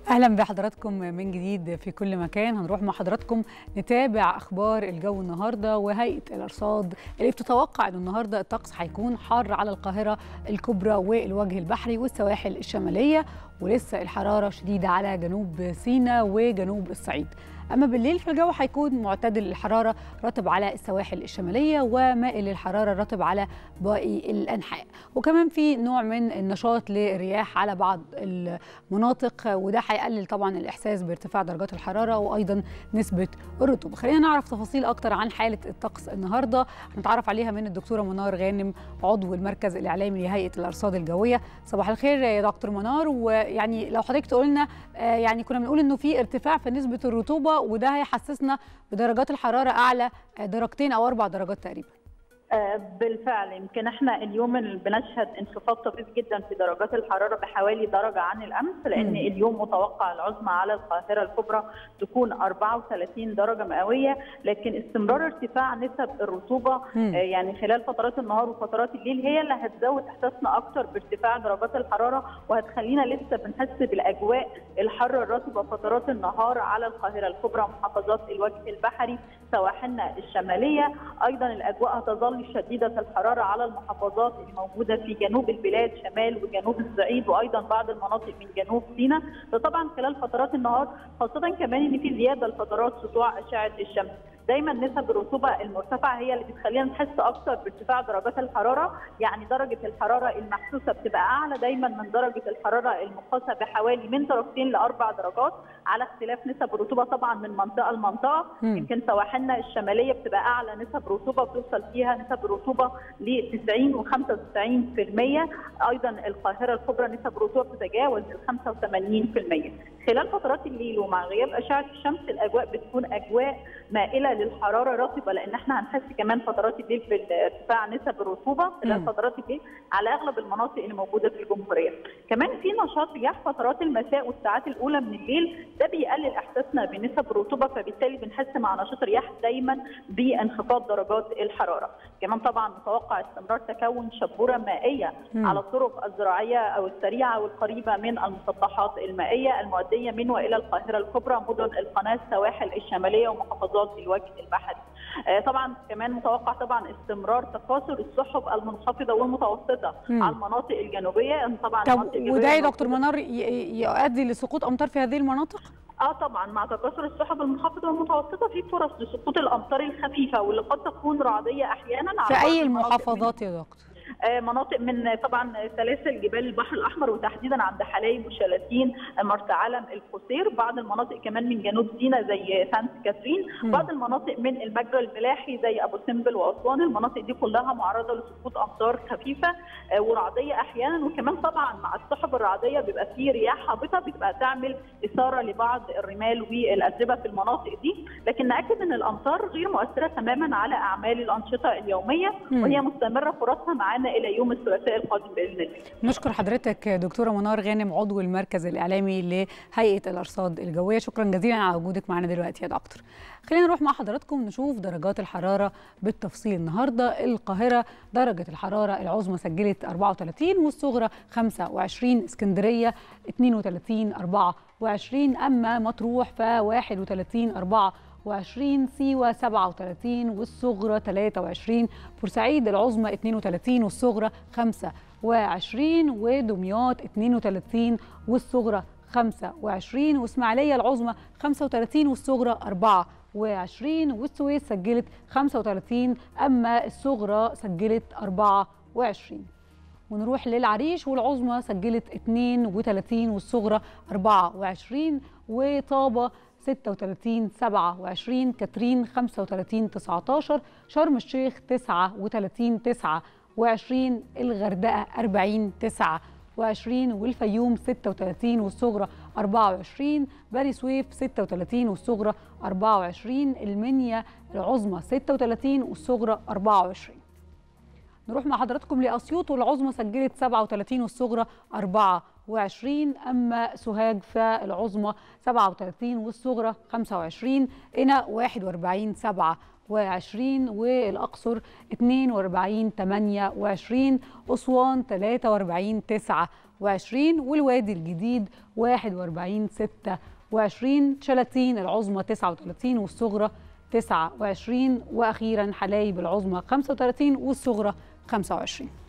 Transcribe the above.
اهلا بحضراتكم من جديد في كل مكان هنروح مع حضراتكم نتابع اخبار الجو النهارده وهيئه الارصاد اللي بتتوقع ان النهارده الطقس هيكون حار على القاهره الكبرى والوجه البحري والسواحل الشماليه ولسه الحراره شديده على جنوب سيناء وجنوب الصعيد اما بالليل فالجو هيكون معتدل الحراره رطب على السواحل الشماليه ومائل الحراره رطب على باقي الانحاء وكمان في نوع من النشاط للرياح على بعض المناطق وده هيقلل طبعا الاحساس بارتفاع درجات الحراره وايضا نسبه الرطوبه خلينا نعرف تفاصيل اكتر عن حاله الطقس النهارده هنتعرف عليها من الدكتوره منار غانم عضو المركز الاعلامي لهيئه الارصاد الجويه صباح الخير يا دكتور منار ويعني لو حضرتك تقول لنا يعني كنا بنقول انه في ارتفاع في نسبه الرطوبه وده هيحسسنا بدرجات الحراره اعلى درجتين او اربع درجات تقريبا بالفعل يمكن احنا اليوم بنشهد انخفاض طفيف جدا في درجات الحراره بحوالي درجه عن الامس لان م. اليوم متوقع العظمى على القاهره الكبرى تكون 34 درجه مئويه لكن استمرار ارتفاع نسب الرطوبه م. يعني خلال فترات النهار وفترات الليل هي اللي هتزود احساسنا اكتر بارتفاع درجات الحراره وهتخلينا لسه بنحس بالاجواء الحر الرطبه فترات النهار على القاهره الكبرى ومحافظات الوجه البحري سواحلنا الشماليه ايضا الاجواء هتظل شديده الحراره على المحافظات اللي موجوده في جنوب البلاد شمال وجنوب الصعيد وايضا بعض المناطق من جنوب سيناء ده طبعا خلال فترات النهار خاصه كمان ان في زياده لفترات سطوع اشعه الشمس دايما نسب الرطوبه المرتفعه هي اللي بتخلينا نحس اكثر بارتفاع درجات الحراره يعني درجه الحراره المحسوسه بتبقى اعلى دايما من درجه الحراره المقاسه بحوالي من درجتين لاربع درجات على اختلاف نسب الرطوبه طبعا من منطقه لمنطقه يمكن سواحلنا الشماليه بتبقى اعلى نسب رطوبه بتوصل فيها نسب الرطوبه ل 90 و 95% ايضا القاهره الكبرى نسب رطوبه بتتجاوز ال 85% خلال فترات الليل ومع غياب اشعه الشمس الاجواء بتكون اجواء مائله للحراره رطبه لان احنا هنحس كمان فترات الليل بارتفاع نسب الرطوبه خلال فترات الليل على اغلب المناطق اللي موجوده في الجمهوريه. كمان في نشاط رياح فترات المساء والساعات الاولى من الليل ده بيقلل احساسنا بنسب الرطوبه فبالتالي بنحس مع نشاط الرياح دايما بانخفاض درجات الحراره. كمان طبعا متوقع استمرار تكون شبوره مائيه مم. على الطرق الزراعيه او السريعه والقريبه من المسطحات المائيه المؤديه من والى القاهره الكبرى مدن القناه السواحل الشماليه ومحافظات الوجه البحري. طبعا كمان متوقع طبعا استمرار تكاثر السحب المنخفضه والمتوسطه مم. على المناطق الجنوبيه طبعا طب وده يا دكتور منار يؤدي لسقوط امطار في هذه المناطق؟ اه طبعا مع تكاثر السحب المنخفضه والمتوسطه في فرص لسقوط الامطار الخفيفه واللي قد تكون رعديه احيانا على في اي المحافظات يا دكتور؟ مناطق من طبعا سلاسل جبال البحر الاحمر وتحديدا عند حلايب وشلاتين مرسى علم القصير بعض المناطق كمان من جنوب سيناء زي سانت كاترين م. بعض المناطق من المجرى الملاحي زي ابو سمبل واسوان المناطق دي كلها معرضه لسقوط امطار خفيفه ورعديه احيانا وكمان طبعا مع السحب الرعديه بيبقى في رياح هابطه بتبقى تعمل اثاره لبعض الرمال والاتربه في المناطق دي لكن ناكد ان الامطار غير مؤثره تماما على اعمال الانشطه اليوميه م. وهي مستمره فرصها معانا الى يوم الثلاثاء القادم باذن الله. نشكر حضرتك دكتوره منار غانم عضو المركز الاعلامي لهيئه الارصاد الجويه شكرا جزيلا على وجودك معنا دلوقتي يا دكتور. خلينا نروح مع حضراتكم نشوف درجات الحراره بالتفصيل النهارده القاهره درجه الحراره العظمى سجلت 34 والصغرى 25 اسكندريه 32 24 اما مطروح ف 31 4 و20 سيوة 37 والصغرى 23 بورسعيد العظمى 32 والصغرى 25 ودمياط 32 والصغرى 25 واسماعيلية العظمى 35 والصغرى 24 والسويس سجلت 35 أما الصغرى سجلت 24 ونروح للعريش والعظمى سجلت 32 والصغرى 24 وطابة 36 27 كاترين 35 19 شرم الشيخ 39 29 الغردقة 40 29 والفيوم 36 والصغرى 24 بني سويف 36 والصغرى 24 المنيا العظمى 36 والصغرى 24 نروح مع حضراتكم لأسيوط والعظمى سجلت 37 والصغرى 24 24 أما سوهاج فالعظمى 37 والصغرى 25 قنا 41 27 والأقصر 42 28 أسوان 43 29 والوادي الجديد 41 26 شلاتين العظمى 39 والصغرى 29 واخيرا حلايب العظمى 35 والصغرى 25